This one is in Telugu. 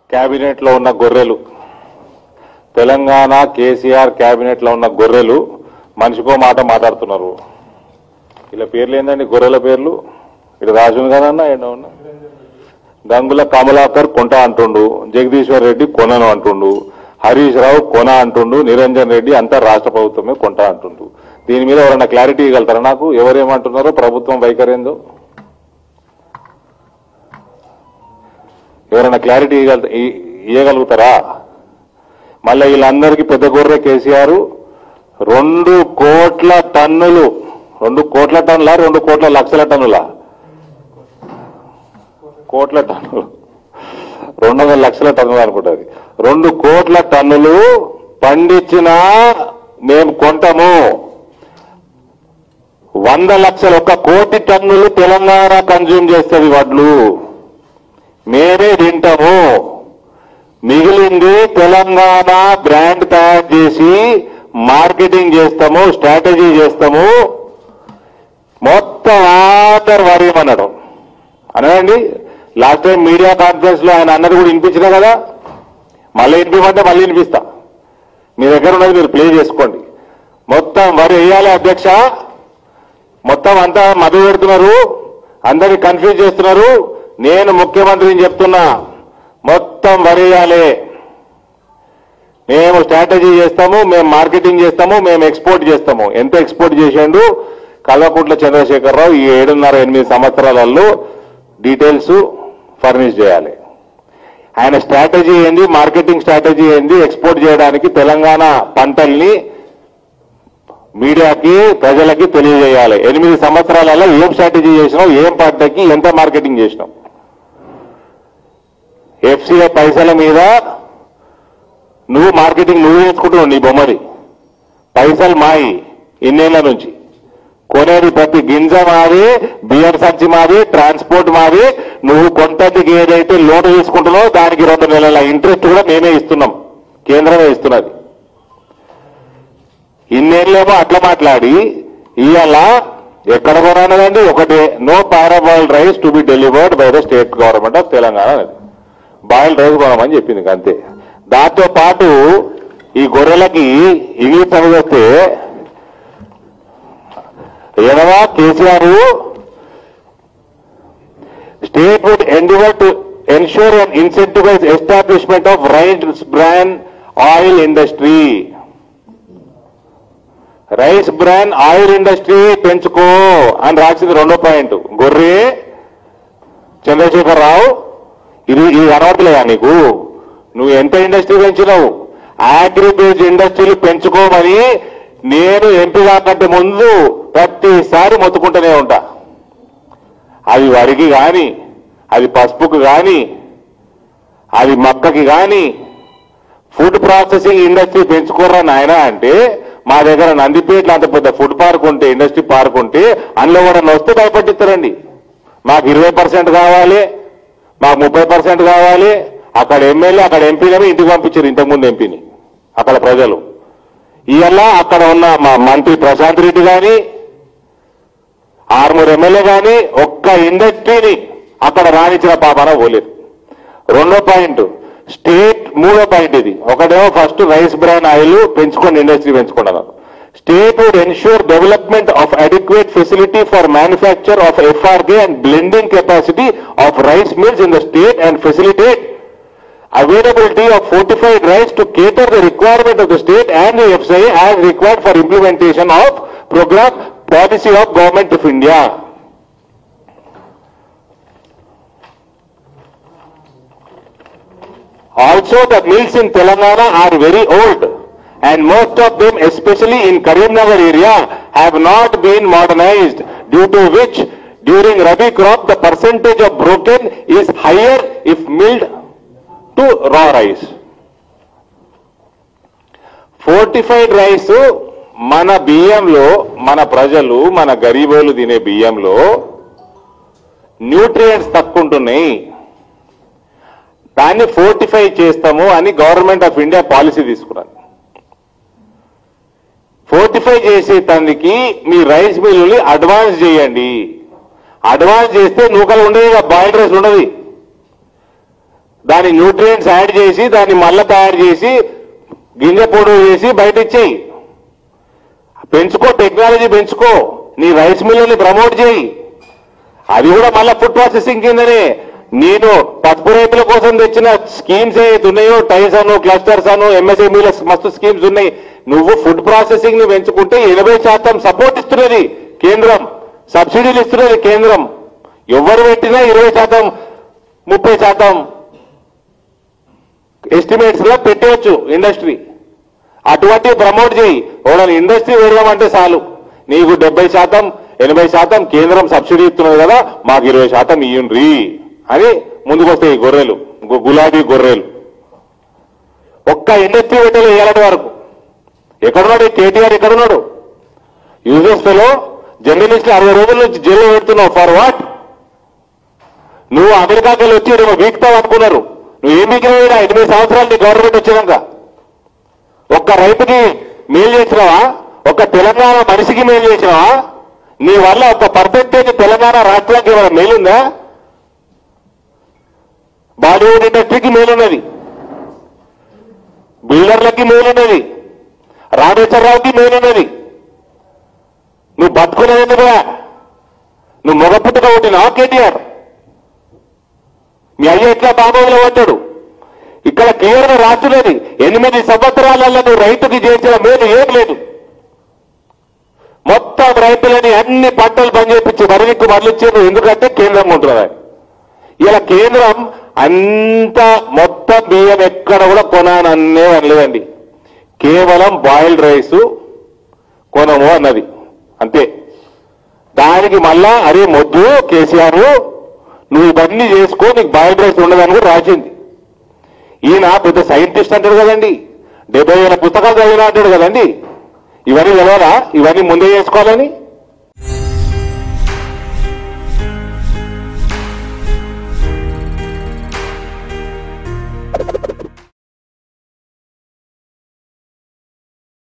కేబినెట్ లో ఉన్న గొర్రెలు తెలంగాణ కేసీఆర్ కేబినెట్ లో ఉన్న గొర్రెలు మనిషికో మాట మాట్లాడుతున్నారు ఇలా పేర్లు ఏందండి గొర్రెల పేర్లు ఇక్కడ రాజును కదన్నా ఏంటో ఉన్నా గంగుల కమలాకర్ కొంట అంటుండు జగదీశ్వర్ రెడ్డి కొనను అంటుండు హరీష్ రావు కొన అంటుండు నిరంజన్ రెడ్డి అంతా రాష్ట్ర ప్రభుత్వమే కొంట అంటుండు దీని మీద ఎవరైనా క్లారిటీ ఇవ్వగలుగుతారా నాకు ఎవరేమంటున్నారో ప్రభుత్వం వైఖరి ఏందో ఎవరైనా క్లారిటీ ఇవ్వగలుగుతా- ఇ- ఇవ్వగలుగుతారా మళ్ళీ వీళ్ళందరికీ పెద్ద గొర్రె కేసీఆర్ రెండు కోట్ల టన్నులు రెండు కోట్ల టన్నుల రెండు కోట్ల లక్షల టన్నుల కోట్ల టన్నులు రెండు వందల లక్షల టన్నులు అనుకుంటుంది రెండు కోట్ల టన్నులు పండించిన మేము కొంటాము వంద లక్షల ఒక కోటి టన్నులు తెలంగాణ కన్జ్యూమ్ చేస్తుంది వడ్లు మేమే తింటాము మిగిలింది తెలంగాణ బ్రాండ్ తయారు చేసి మార్కెటింగ్ చేస్తాము స్ట్రాటజీ చేస్తాము మొత్తం ఆర్డర్ వరేయమన్నాడు అనడండి లాస్ట్ టైం మీడియా కాన్ఫరెన్స్ లో ఆయన అన్నది కూడా వినిపించిన కదా మళ్ళీ వినిపించమంటే మళ్ళీ వినిపిస్తా మీ దగ్గర ఉన్నది మీరు ప్లే చేసుకోండి మొత్తం వరి వేయాలి అధ్యక్ష మొత్తం అంతా మభ్య పెడుతున్నారు అందరిని కన్ఫ్యూజ్ చేస్తున్నారు నేను ముఖ్యమంత్రిని చెప్తున్నా మొత్తం వరేయాలి మేము స్ట్రాటజీ చేస్తాము మేము మార్కెటింగ్ చేస్తాము మేము ఎక్స్పోర్ట్ చేస్తాము ఎంత ఎక్స్పోర్ట్ చేసిండు కల్వకుంట్ల చంద్రశేఖరరావు ఈ ఏడున్నర ఎనిమిది సంవత్సరాలలో డీటెయిల్స్ ఫర్నిష్ చేయాలి ఆయన స్ట్రాటజీ ఏంది మార్కెటింగ్ స్ట్రాటజీ ఏంది ఎక్స్పోర్ట్ చేయడానికి తెలంగాణ పంటల్ని మీడియాకి ప్రజలకి తెలియజేయాలి ఎనిమిది సంవత్సరాలలో ఏం స్ట్రాటజీ చేసినావు ఏం పంటకి ఎంత మార్కెటింగ్ చేసినావు ఎఫ్సీఐ పైసల మీద నువ్వు మార్కెటింగ్ నువ్వు చేసుకుంటున్నావు నీ బొమ్మది పైసలు మాయి ఇన్నేళ్ల నుంచి కొనేది ప్రతి గింజ మాది బియ్యం సంచి మాది ట్రాన్స్పోర్ట్ మాది నువ్వు కొంతకి ఏదైతే లోటు తీసుకుంటున్నావో దానికి రెండు నెలల ఇంట్రెస్ట్ కూడా మేమే ఇస్తున్నాం కేంద్రమే ఇస్తున్నది ఇన్నేళ్ళేమో అట్లా మాట్లాడి ఇవాళ ఎక్కడ కొనదండి ఒకటే no parboiled rice to be delivered by the state government of Telangana అనేది బాయిల్డ్ రైస్ కొనమని చెప్పింది ఇంక అంతే దాంతో పాటు ఈ గొర్రెలకి ఇంగ్లీష్ చదివేస్తే ఎనవా KCR state would endeavour to ensure and incentivise establishment of rice bran oil industry rice bran oil industry పెంచుకో అని రాసింది రెండో పాయింట్ గొర్రె చంద్రశేఖర్ రావు ఇది ఇది కనబడలేదా నీకు నువ్వు ఎంత ఇండస్ట్రీ పెంచినావు అగ్రిబేజ్ ఇండస్ట్రీలు పెంచుకోమని నేను ఎంపీ కాకంటే ముందు ప్రతిసారి మొత్తుకుంటూనే ఉంటా అది వరికి గాని అది పసుపుకి గాని అది మక్కకి గాని ఫుడ్ ప్రాసెసింగ్ ఇండస్ట్రీ పెంచుకోరా నాయన అంటే మా దగ్గర నందిపేటలో అంత పెద్ద ఫుడ్ పార్క్ ఉంటే ఇండస్ట్రీ పార్క్ ఉంటే అందులో కూడా వస్తే భయపట్టిస్తారండి మాకు ఇరవై పర్సెంట్ కావాలి మాకు ముప్పై పర్సెంట్ కావాలి అక్కడ ఎమ్మెల్యే అక్కడ ఎంపీనేమో ఇంటికి పంపించారు ఇంతకుముందు ఎంపీని అక్కడ ప్రజలు ఇవల్ల అక్కడ ఉన్న మా మంత్రి ప్రశాంత్ రెడ్డి గాని ఆర్మూర్ ఎమ్మెల్యే గాని ఒక్క ఇండస్ట్రీని అక్కడ రాణించిన పాపన పోలేదు రెండో పాయింట్ స్టేట్ మూడో పాయింట్ ఇది ఒకటేమో ఫస్ట్ రైస్ బ్రాన్ ఆయిల్ పెంచుకోండి ఇండస్ట్రీ పెంచుకోండి అన్నారు state would ensure development of adequate facility for manufacture of FRK and blending capacity of rice mills in the state and facilitate availability of fortified rice to cater the requirement of the state and the FSI as required for implementation of program policy of government of India. Also, the mills in Telangana are very old and most of them, especially in Karimnagar area, have not been modernized due to which during Rabi crop the percentage of broken is higher if milled to raw rice fortified rice మన బియ్యంలో మన ప్రజలు మన గరీబోలు తినే బియ్యంలో న్యూట్రియంట్స్ తక్కువ ఉంటున్నాయి దాన్ని ఫోర్టిఫై చేస్తాము అని గవర్నమెంట్ ఆఫ్ ఇండియా పాలసీ తీసుకున్నారు ఫోర్టిఫై చేసేటానికి మీ రైస్ మిల్లుని అడ్వాన్స్ చేయండి అడ్వాన్స్ చేస్తే నూకలు ఉండదు బాయిల్డ్ రైస్ ఉండదు దాని న్యూట్రియంట్స్ యాడ్ చేసి దాన్ని మళ్ళా తయారు చేసి గింజ పొడి చేసి బయట ఇచ్చేయి పెంచుకో టెక్నాలజీ పెంచుకో నీ రైస్ మిల్లుని ప్రమోట్ చేయి అది కూడా మళ్ళా ఫుడ్ ప్రాసెసింగ్ కిందనే నేను పసుపు రైతుల కోసం తెచ్చిన స్కీమ్స్ ఏవైతే ఉన్నాయో టైస్ అను క్లస్టర్స్ అను ఎంఎస్ఎంఈల మస్తు స్కీమ్స్ ఉన్నాయి నువ్వు ఫుడ్ ప్రాసెసింగ్ ని పెంచుకుంటే ఎనభై శాతం సపోర్ట్ ఇస్తున్నది కేంద్రం సబ్సిడీలు ఇస్తున్నది కేంద్రం ఎవరు పెట్టినా ఇరవై శాతం ముప్పై శాతం ఎస్టిమేట్స్ లో పెట్టవచ్చు ఇండస్ట్రీ అటువంటి ప్రమోట్ చేయి ఎవరైనా ఇండస్ట్రీ పెడదామంటే చాలు నీకు డెబ్బై శాతం ఎనభై శాతం కేంద్రం సబ్సిడీ ఇస్తున్నది కదా మాకు ఇరవై శాతం ఇయ్యండ్రి అని ముందుకు వస్తాయి ఈ గొర్రెలు గు- గులాబీ గొర్రెలు ఒక్క ఇండస్ట్రీ పెట్టలు వేయాలంటే వరకు ఎక్కడున్నాడు ఈ కేటీఆర్ ఎక్కడున్నాడు యూజెస్ లో జర్నలిస్ట్ అరవై రోజుల నుంచి జైల్లో పెడుతున్నావు ఫర్ వాట్ నువ్వు అమెరికాకి వెళ్ళి వచ్చి నువ్వు వీక్తావు అనుకున్నారు నువ్వు ఏం మిగిలిన ఎనిమిది సంవత్సరాలు నీ గవర్నమెంట్ వచ్చినాక ఒక్క రైతుకి మేలు చేసినావా ఒక్క తెలంగాణ మనిషికి మేలు చేసినావా నీ వల్ల ఒక పర్సెంటేజ్ తెలంగాణ రాష్ట్రానికి ఏమైనా మేలుందా బాలీవుడ్ ఇండస్ట్రీకి మేలున్నది బిల్డర్లకి మేలున్నది రామేశ్వరరావుకి మేలున్నది నువ్వు బతుకునేది ఎందుకురా నువ్వు మొగపుట్టుగా ఉంటున్నావా కేటీఆర్ మీ అయ్య ఎట్లా బాబోలో పడ్డాడు ఇక్కడ క్లియర్ గా రాస్తున్నది ఎనిమిది సంవత్సరాలలో నువ్వు రైతుకి చేసిన మేలు ఏం లేదు మొత్తం రైతులని అన్ని పంటలు బంద్ చేపించి వరికి మరలిచ్చారు ఎందుకంటే కేంద్రం ఉంటున్నది ఇలా కేంద్రం అంత మొత్తం బియ్యం ఎక్కడ కూడా కొనానన్నే అనలేదండి కేవలం బాయిల్డ్ రైస్ కొనము అన్నది అంతే దానికి మళ్ళా అరే మొద్దు కేసీఆర్ నువ్వు ఇవన్నీ చేసుకో నీకు బాయిల్డ్ రైస్ ఉండదని కూడా రాసింది ఈయన పెద్ద సైంటిస్ట్ అంటాడు కదండి డెబ్బై వేల పుస్తకాలు చదివిన అంటాడు కదండి ఇవన్నీ తెలవదా ఇవన్నీ ముందే చేసుకోవాలని